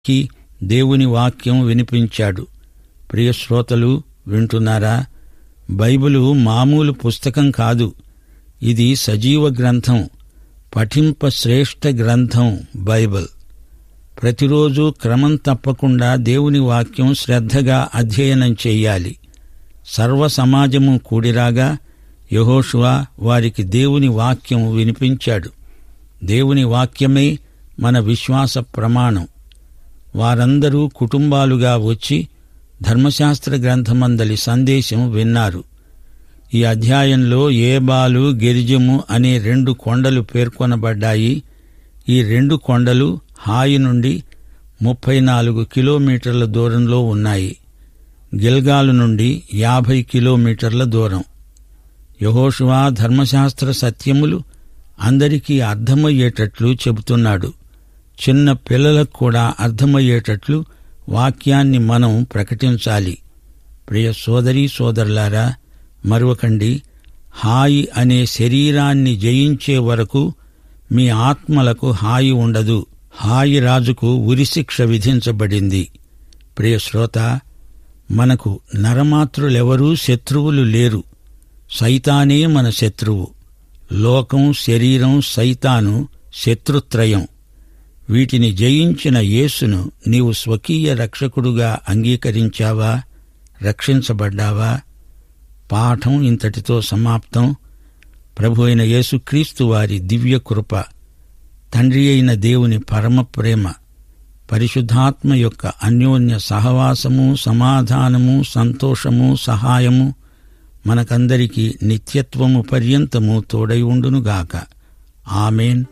కి దేవుని వాక్యం వినిపించాడు ప్రియ శ్రోతలు వింటున్నారా బైబిలు మామూలు పుస్తకం కాదు ఇది సజీవ గ్రంథం పఠింప శ్రేష్ఠ గ్రంథం బైబిల్ ప్రతిరోజు క్రమం తప్పకుండా దేవుని వాక్యం శ్రద్ధగా అధ్యయనం చెయ్యాలి సర్వ సమాజము కూడిరాగా యహోషువా వారికి దేవుని వాక్యం వినిపించాడు దేవుని వాక్యమే మన విశ్వాస ప్రమాణం వారందరూ కుటుంబాలుగా వచ్చి ధర్మశాస్త్ర గ్రంథమందలి సందేశం విన్నారు ఈ అధ్యాయంలో ఏబాలు గిరిజము అనే రెండు కొండలు పేర్కొనబడ్డాయి ఈ రెండు కొండలు హాయి నుండి ముప్పై నాలుగు కిలోమీటర్ల దూరంలో ఉన్నాయి గిల్గాలు నుండి యాభై కిలోమీటర్ల దూరం యహోషువా ధర్మశాస్త్ర సత్యములు అందరికీ అర్థమయ్యేటట్లు చెబుతున్నాడు చిన్న పిల్లలకు కూడా అర్థమయ్యేటట్లు వాక్యాన్ని మనం ప్రకటించాలి ప్రియ సోదరీ సోదరులారా మరొకండి హాయి అనే శరీరాన్ని జయించే వరకు మీ ఆత్మలకు హాయి ఉండదు హాయి రాజుకు ఉరిశిక్ష విధించబడింది ప్రియ శ్రోత మనకు నరమాతృలెవరూ శత్రువులు లేరు సైతానే మన శత్రువు లోకం శరీరం సైతాను శత్రుత్రయం వీటిని జయించిన యేసును నీవు స్వకీయ రక్షకుడుగా అంగీకరించావా రక్షించబడ్డావా పాఠం ఇంతటితో సమాప్తం ప్రభు అయిన యేసుక్రీస్తు వారి దివ్య కృప తండ్రి అయిన దేవుని పరమ ప్రేమ పరిశుద్ధాత్మ యొక్క అన్యోన్య సహవాసము సమాధానము సంతోషము సహాయము మనకందరికీ నిత్యత్వము పర్యంతము తోడై ఉండునుగాక ఆమెన్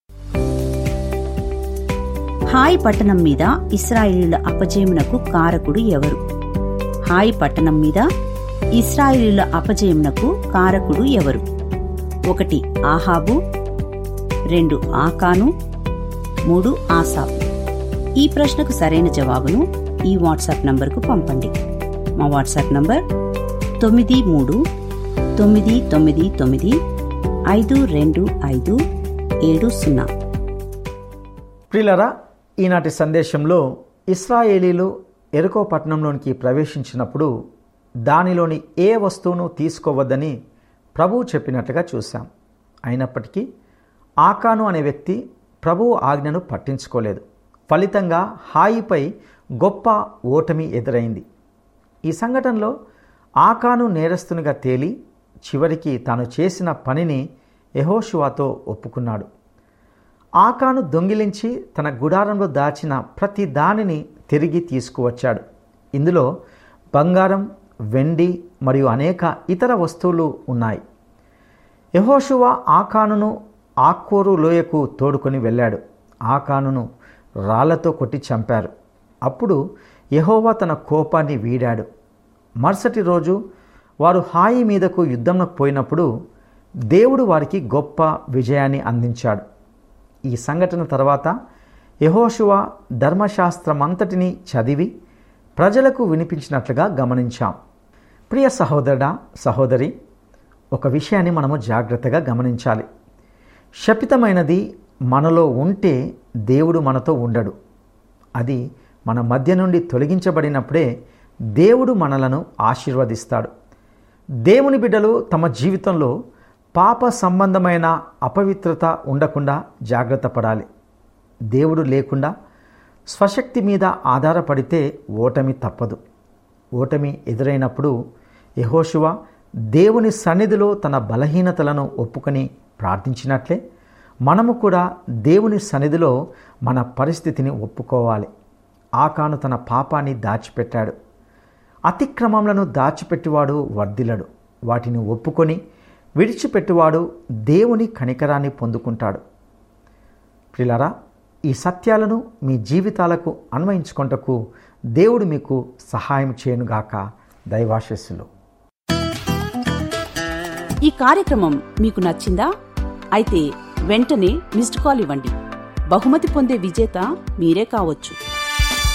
హాయ్ పట్టణం మీద ఇస్రాయేలీల అపజయమునకు కారకుడు ఎవరు హాయ్ పట్టణం మీద ఇస్రాయేలీల అపజయమునకు కారకుడు ఎవరు ఒకటి ఆహాబు రెండు ఆకాను మూడు ఆసాపు ఈ ప్రశ్నకు సరైన జవాబును ఈ వాట్సాప్ నంబర్కు పంపండి మా వాట్సాప్ నంబర్ తొమ్మిది మూడు తొమ్మిది తొమ్మిది తొమ్మిది ఐదు రెండు ఐదు ఏడు సున్నా ప్రియులరా ఈనాటి సందేశంలో ఇస్రాయేలీలు ఎరుకో పట్టణంలోనికి ప్రవేశించినప్పుడు దానిలోని ఏ వస్తువును తీసుకోవద్దని ప్రభువు చెప్పినట్లుగా చూశాం అయినప్పటికీ ఆకాను అనే వ్యక్తి ప్రభువు ఆజ్ఞను పట్టించుకోలేదు ఫలితంగా హాయిపై గొప్ప ఓటమి ఎదురైంది ఈ సంఘటనలో ఆకాను నేరస్తునిగా తేలి చివరికి తాను చేసిన పనిని యహోషువాతో ఒప్పుకున్నాడు ఆకాను దొంగిలించి తన గుడారంలో దాచిన ప్రతి దానిని తిరిగి తీసుకువచ్చాడు ఇందులో బంగారం వెండి మరియు అనేక ఇతర వస్తువులు ఉన్నాయి యహోషువ ఆకానును ఆక్కూరు లోయకు తోడుకొని వెళ్ళాడు ఆకానును రాళ్లతో కొట్టి చంపారు అప్పుడు యహోవా తన కోపాన్ని వీడాడు మరుసటి రోజు వారు హాయి మీదకు యుద్ధంలోకి పోయినప్పుడు దేవుడు వారికి గొప్ప విజయాన్ని అందించాడు ఈ సంఘటన తర్వాత యహోషువ ధర్మశాస్త్రమంతటిని చదివి ప్రజలకు వినిపించినట్లుగా గమనించాం ప్రియ సహోదరుడా సహోదరి ఒక విషయాన్ని మనము జాగ్రత్తగా గమనించాలి శపితమైనది మనలో ఉంటే దేవుడు మనతో ఉండడు అది మన మధ్య నుండి తొలగించబడినప్పుడే దేవుడు మనలను ఆశీర్వదిస్తాడు దేవుని బిడ్డలు తమ జీవితంలో పాప సంబంధమైన అపవిత్రత ఉండకుండా జాగ్రత్త పడాలి దేవుడు లేకుండా స్వశక్తి మీద ఆధారపడితే ఓటమి తప్పదు ఓటమి ఎదురైనప్పుడు యహోశువ దేవుని సన్నిధిలో తన బలహీనతలను ఒప్పుకొని ప్రార్థించినట్లే మనము కూడా దేవుని సన్నిధిలో మన పరిస్థితిని ఒప్పుకోవాలి ఆకాను తన పాపాన్ని దాచిపెట్టాడు అతిక్రమములను దాచిపెట్టివాడు వర్ధిలడు వాటిని ఒప్పుకొని విడిచిపెట్టువాడు దేవుని కనికరాన్ని పొందుకుంటాడు ప్రిలరా ఈ సత్యాలను మీ జీవితాలకు అన్వయించుకొంటకు దేవుడు మీకు సహాయం చేయనుగాక దైవాశస్సులు ఈ కార్యక్రమం మీకు నచ్చిందా అయితే వెంటనే మిస్డ్ కాల్ ఇవ్వండి బహుమతి పొందే విజేత మీరే కావచ్చు